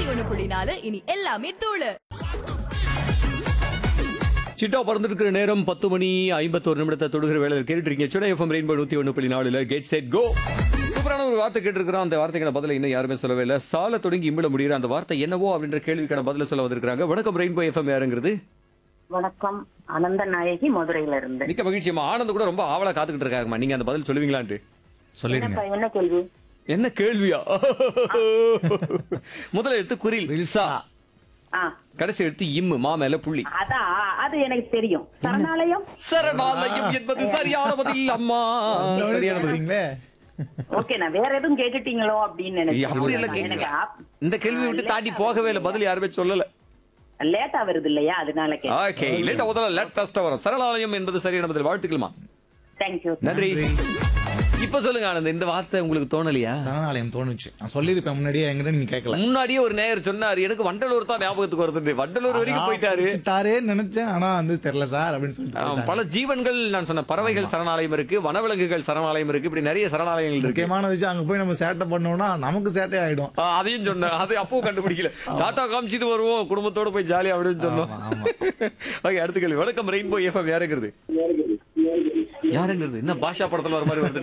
ஒண்ணு புள்ளி நாலு இனி எல்லாமே தூளு சிட்டா பறந்துருக்கிற நேரம் பத்து மணி ஐம்பத்தோரு நிமிடத்தை தொடுகிற வேலையில் கேட்டுட்டு இருக்கீங்க சுடா எஃப்எம் ரெயின்போ நூத்தி ஒன்று புள்ளி நாலுல கெட் செட் கோ சூப்பரான ஒரு வார்த்தை கேட்டிருக்கிறோம் அந்த வார்த்தைக்கான பதில இன்னும் யாருமே சொல்லவே இல்லை சால தொடங்கி இம்பிட முடியுற அந்த வார்த்தை என்னவோ அப்படின்ற கேள்விக்கான பதில சொல்ல வந்திருக்காங்க வணக்கம் ரெயின்போ எஃப்எம் யாருங்கிறது வணக்கம் அனந்த நாயகி மதுரையில இருந்து மிக்க மகிழ்ச்சியம்மா ஆனந்த் கூட ரொம்ப ஆவலா காத்துக்கிட்டு இருக்காங்கம்மா நீங்க அந்த பதில் சொல்லுவீங்களான்ட்டு சொல்லிடுங்க என்னப்பா, என்ன கேள்வி என்ன கேள்வியா முதல்ல எடுத்து குரில் வில்சா ஆ கடைசி எடுத்து இம்மு மா மேல புள்ளி அதான் அது எனக்கு தெரியும் சரணாலயம் சரணாலயம் என்பது சரியான பதில் அம்மா சரியான பதில் சரியானதுங்களே ஓகே நான் வேற எதுவும் கேட்டுட்டீங்களோ அப்படின்னு ஐயா, அப்படி எல்லாம் நினைச்சேன் எனக்கு கேட்கல. இந்த கேள்வி விட்டு தாண்டி போகவே இல்லை பதில் யாருமே சொல்லல லேட்டா வருது இல்லையா அதனால கேட்டேன் ஓகே லேட்டா முதல்ல லேட் டெஸ்ட் வரும் சரணாலயம் என்பது சரியான பதில் வாழ்த்துக்கள்மா தேங்க்யூ நன்றி இப்ப சொல்லுங்க ஆனந்த் இந்த வார்த்தை உங்களுக்கு தோணலையா சரணாலயம் தோணுச்சு நான் சொல்லியிருப்பேன் முன்னாடியே என்கிட்ட நீங்க கேட்கல முன்னாடியே ஒரு நேயர் சொன்னாரு எனக்கு வண்டலூர் தான் ஞாபகத்துக்கு வருது வண்டலூர் வரைக்கும் போயிட்டாரு தாரேன்னு நினைச்சேன் ஆனா வந்து தெரியல சார் அப்படின்னு சொல்லிட்டு ஆம், போயிட்டாங்க. பல ஜீவன்கள் நான் சொன்ன பறவைகள் சரணாலயம் இருக்கு வனவிலங்குகள் சரணாலயம் இருக்கு இப்படி நிறைய சரணாலயங்கள் இருக்கு முக்கியமான விஷயம் அங்க போய் நம்ம சேட்டை பண்ணோம்னா நமக்கு சேட்டை ஆயிடும் ஆ, அதையும் சொன்னேன் அது அப்பவும் கண்டுபிடிக்கல டாடா காமிச்சிட்டு வருவோம் குடும்பத்தோட போய் ஜாலியா அப்படின்னு சொன்னோம் ஆமா, ஆமா. ஓகே அடுத்த கேள்வி வணக்கம் ரெயின்போ எஃப்எம் யாருங்கிறது யாருங்கிறது என்ன பாஷா படத்துல வர மாதிரி வருது